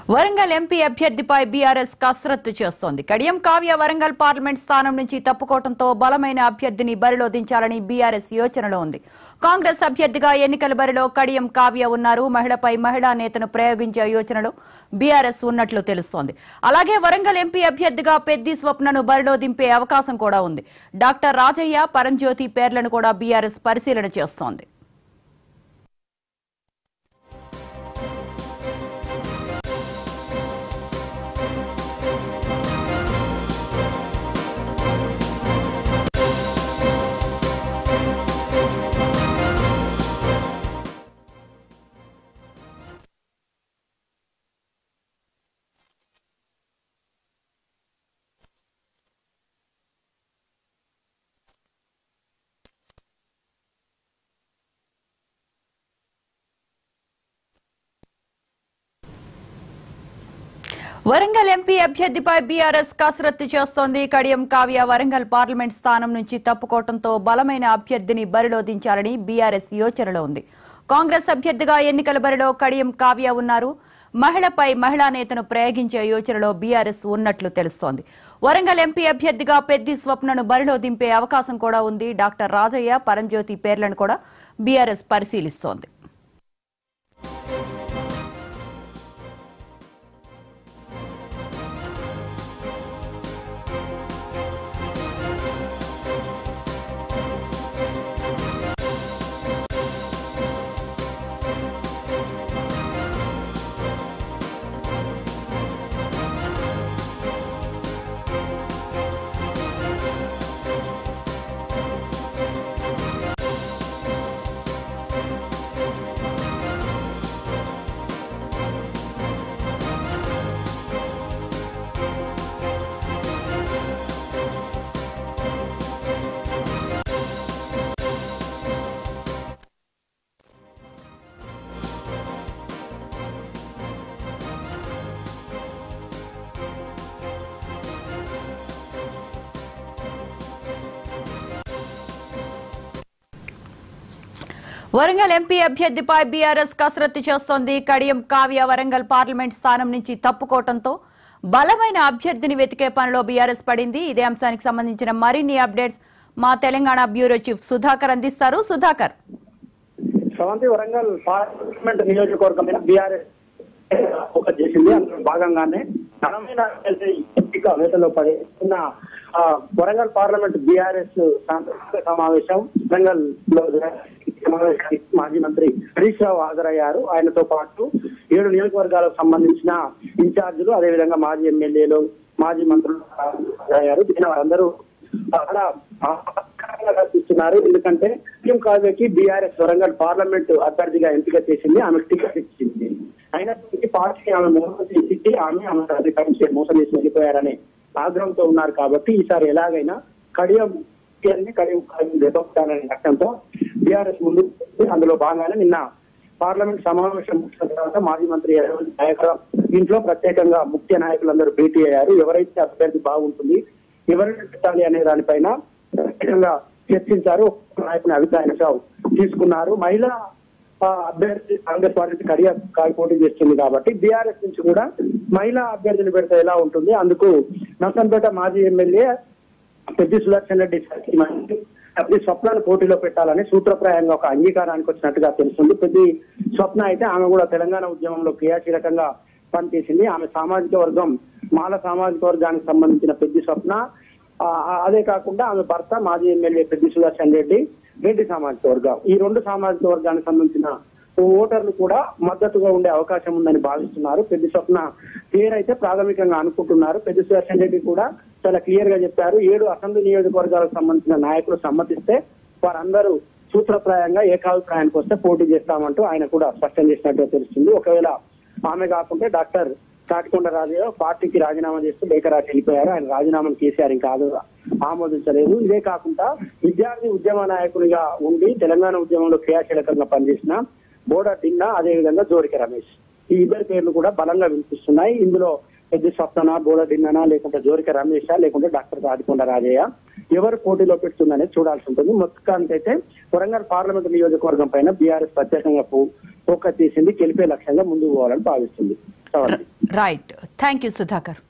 Warangal MP అభ్యర్థిపై BRS కసరత్తు చేస్తోంది Kadiyam Kavya Warangal parliament స్థానం నుంచి తప్పుకోవడంతో బలమైన అభ్యర్థిని బరిలో దించాలని బీఆర్ఎస్ యోచనలో ఉంది కాంగ్రెస్ అభ్యర్థిగా ఎన్నికల బరిలో కడియం కావ్య ఉన్నారు మహిళపై మహిళా నేతను ప్రయోగించే యోచనలో బీఆర్ఎస్ ఉన్నట్లు తెలుస్తోంది అలాగే వరంగల్ ఎంపీ అభ్యర్థిగా పెద్ది స్వప్నను బరిలో దింపే అవకాశం కూడా ఉంది డాక్టర్ రాజయ్య పరంజ్యోతి పేర్లను కూడా బీఆర్ఎస్ పరిశీలన చేస్తోంది వరంగల్ ఎంపీ అభ్యర్థిపై బీఆర్ఎస్ కసరత్తు చేస్తోంది కడియం కావ్య వరంగల్ పార్లమెంట్ స్థానం నుంచి తప్పుకోవడంతో బలమైన అభ్యర్థిని బరిలో దించాలని బీఆర్ఎస్ యోచనలో ఉంది కాంగ్రెస్ అభ్యర్థిగా ఎన్నికల బరిలో కడియం కావ్య ఉన్నారు మహిళపై మహిళా నేతను ప్రయోగించే యోచనలో బీఆర్ఎస్ ఉన్నట్లు తెలుస్తోంది వరంగల్ ఎంపీ అభ్యర్థిగా పెద్ది స్వప్నను బరిలో దింపే అవకాశం కూడా ఉంది డాక్టర్ రాజయ్య పరంజ్యోతి పేర్లను కూడా బీఆర్ఎస్ పరిశీలిస్తోంది వరంగల్ ఎంపీ అభ్యర్థిపై బీఆర్ఎస్ కసరత్తు చేస్తోంది కడియం కావ్య వరంగల్ పార్లమెంట్ స్థానం నుంచి తప్పుకోవడంతో బలమైన అభ్యర్థిని వెతికే పనిలో బీఆర్ఎస్ పడింది ఇదే అంశానికి సంబంధించిన మరిన్ని అప్డేట్స్ మా తెలంగాణ బ్యూరో చీఫ్ సుధాకర్ అందిస్తారు సుధాకర్ శ్రవంతి వరంగల్ పార్లమెంట్ నియోజకవర్గం మీద బీఆర్ఎస్ ఫోకస్ చేసింది అందులో భాగంగానే ఘనమైన ఎంపిక వేటలో పడి ఉన్న ఆ, వరంగల్ పార్లమెంట్ బీఆర్ఎస్ సాంస్కృతిక సమావేశం వరంగల్ లో సమావేశానికి మాజీ మంత్రి హరీష్ రావు హాజరయ్యారు ఆయనతో పాటు ఏడు నియోజకవర్గాలకు సంబంధించిన ఇన్ఛార్జీలు అదేవిధంగా మాజీ ఎమ్మెల్యేలు మాజీ మంత్రులు హాజరయ్యారు దీని వారందరూ చాలా ఆసక్తికరంగా కనిపిస్తున్నారు ఎందుకంటే సీఎం కావ్యకి బీఆర్ఎస్ వరంగల్ పార్లమెంట్ అభ్యర్థిగా ఎంపిక చేసింది ఆమెకు టికెట్ ఇచ్చింది అయినప్పటికీ పార్టీకి ఆమె మోసం చేసి ఆమె ఆమె అధికారించి మోసం చేసి వెళ్ళిపోయారనే ఆగ్రహంతో ఉన్నారు కాబట్టి ఈసారి ఎలాగైనా కడియం టికెట్ని కడియం కావ్యం దెబ్బకొట్టాలనే లక్ష్యంతో బీఆర్ఎస్ ముందు అందులో భాగంగానే నిన్న పార్లమెంట్ సమావేశం ముగిసిన తర్వాత మాజీ మంత్రి యనమల నాయకుల ఇంట్లో ప్రత్యేకంగా ముఖ్య నాయకులందరూ భేటీ అయ్యారు ఎవరైతే అభ్యర్థి బాగుంటుంది ఎవరిని పెట్టాలి అనే దానిపైన ప్రత్యేకంగా చర్చించారు నాయకుని అభిప్రాయం తీసుకున్నారు మహిళా ఆ, అభ్యర్థి కాంగ్రెస్ పార్టీ కడియ కాల్ పోటీ చేస్తుంది కాబట్టి బీఆర్ఎస్ నుంచి కూడా మహిళా అభ్యర్థిని పెడితే ఎలా ఉంటుంది అందుకు నర్సంపేట మాజీ ఎమ్మెల్యే పెద్ది సుదర్శన్ రెడ్డి సతీమణి పెద్ది స్వప్నాన్ని పోటీలో పెట్టాలని సూత్రప్రాయంగా ఒక అంగీకారానికి వచ్చినట్టుగా తెలుస్తుంది పెద్ది స్వప్న అయితే ఆమె కూడా తెలంగాణ ఉద్యమంలో క్రియాశీలకంగా పనిచేసింది ఆమె సామాజిక వర్గం మాల సామాజిక వర్గానికి సంబంధించిన పెద్ది స్వప్న ఆ, ఆ, అదే కాకుండా ఆమె భర్త మాజీ ఎమ్మెల్యే పెద్ది సుదర్శన్ రెడ్డి రెడ్డి సామాజిక వర్గం ఈ రెండు సామాజిక వర్గానికి సంబంధించిన ఓటర్లు కూడా మద్దతుగా ఉండే అవకాశం ఉందని భావిస్తున్నారు పెద్ద స్వప్న క్లియర్ అయితే ప్రాథమికంగా అనుకుంటున్నారు పెద్ద సుదర్శన్ రెడ్డి కూడా చాలా క్లియర్ గా చెప్పారు ఏడు అసెంబ్లీ నియోజకవర్గాలకు సంబంధించిన నాయకులు సమ్మతిస్తే వారందరూ సూత్రప్రాయంగా ఏకాభిప్రాయానికి వస్తే పోటీ చేస్తామంటూ ఆయన కూడా స్పష్టం చేసినట్టుగా తెలుస్తుంది ఒకవేళ ఆమె కాకుంటే డాక్టర్ తాటికొండ రాజయ్య పార్టీకి రాజీనామా చేస్తూ లేఖ రాసి వెళ్ళిపోయారు ఆయన రాజీనామాను కేసీఆర్ ఇంకా ఆదు- ఆమోదించలేదు ఇదే కాకుండా విద్యార్థి ఉద్యమ నాయకునిగా ఉండి తెలంగాణ ఉద్యమంలో క్రియాశీలకంగా పనిచేసిన బోడా టిన్నా అదేవిధంగా జోరిక రమేష్ ఈ ఇద్దరు పేర్లు కూడా బలంగా వినిపిస్తున్నాయి ఇందులో పెద్ద స్వప్న బోడ డిన్ననా లేకుంటే జోరిక రమేష లేకుంటే డాక్టర్ తాడికొండ రాజయ్య ఎవరు పోటీలో పెడుతుందనేది చూడాల్సి ఉంటుంది మొత్తానికైతే వరంగల్ పార్లమెంట్ నియోజకవర్గం పైన బీఆర్ఎస్ ప్రత్యేకంగా ఫో- ఫోకస్ చేసింది గెలిపే లక్ష్యంగా ముందుకు పోవాలని భావిస్తుంది చవండి రైట్ థ్యాంక్ యూ సుధాకర్